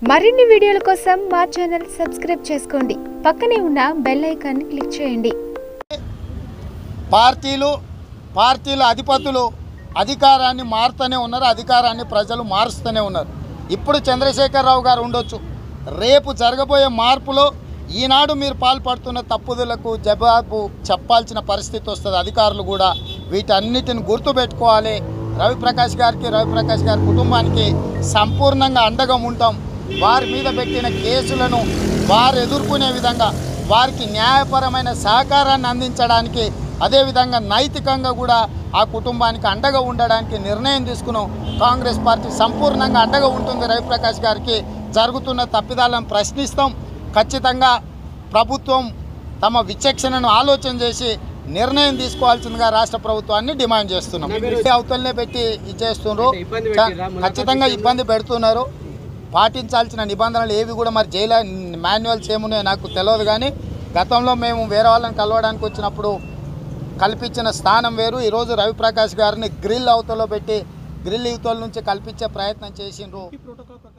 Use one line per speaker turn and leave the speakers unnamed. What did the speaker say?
మరిన్ని వీడియోల కోసం మా ఛానల్ సబ్స్క్రైబ్ చేసుకోండి పక్కనే ఉన్న బెల్ ఐకాన్ క్లిక్ చేయండి
పార్టీలు పార్టీల అధిపతులు అధికారాన్ని మారుతూనే ఉన్నారు అధికారాన్ని ప్రజలు మారుస్తూనే ఉన్నారు ఇప్పుడు చంద్రశేఖరరావు గారు ఉండొచ్చు రేపు జరగబోయే మార్పులో ఈనాడు మీరు పాల్పడుతున్న తప్పుదలకు జవాబు చెప్పాల్సిన పరిస్థితి వస్తుంది అధికారులు కూడా వీటన్నిటిని గుర్తుపెట్టుకోవాలి రవిప్రకాష్ గారికి రవిప్రకాష్ గారి కుటుంబానికి సంపూర్ణంగా అండగా ఉంటాం వారి మీద పెట్టిన కేసులను వారు ఎదుర్కొనే విధంగా వారికి న్యాయపరమైన సహకారాన్ని అందించడానికి అదేవిధంగా నైతికంగా కూడా ఆ కుటుంబానికి అండగా ఉండడానికి నిర్ణయం తీసుకున్నాం కాంగ్రెస్ పార్టీ సంపూర్ణంగా అండగా ఉంటుంది రవిప్రకాష్ గారికి జరుగుతున్న తప్పిదాలను ప్రశ్నిస్తాం ఖచ్చితంగా ప్రభుత్వం తమ విచక్షణను ఆలోచన చేసి నిర్ణయం తీసుకోవాల్సిందిగా రాష్ట్ర ప్రభుత్వాన్ని డిమాండ్ చేస్తున్నాం అవతలనే పెట్టి ఇచ్చేస్తున్నారు
ఇబ్బంది పెట్టిర్రా?
ఖచ్చితంగా ఇబ్బంది పెడుతున్నారు పాటించాల్సిన నిబంధనలు ఏవి కూడా మరి జైలు మాన్యువల్స్ ఏమున్నాయో నాకు తెలియదు కానీ గతంలో మేము వేరే వాళ్ళని కలవడానికి వచ్చినప్పుడు కల్పించిన స్థానం వేరు ఈరోజు రవిప్రకాష్ గారిని గ్రిల్ అవతలో పెట్టి గ్రిల్ యువతల నుంచి కల్పించే ప్రయత్నం చేసిండ్రు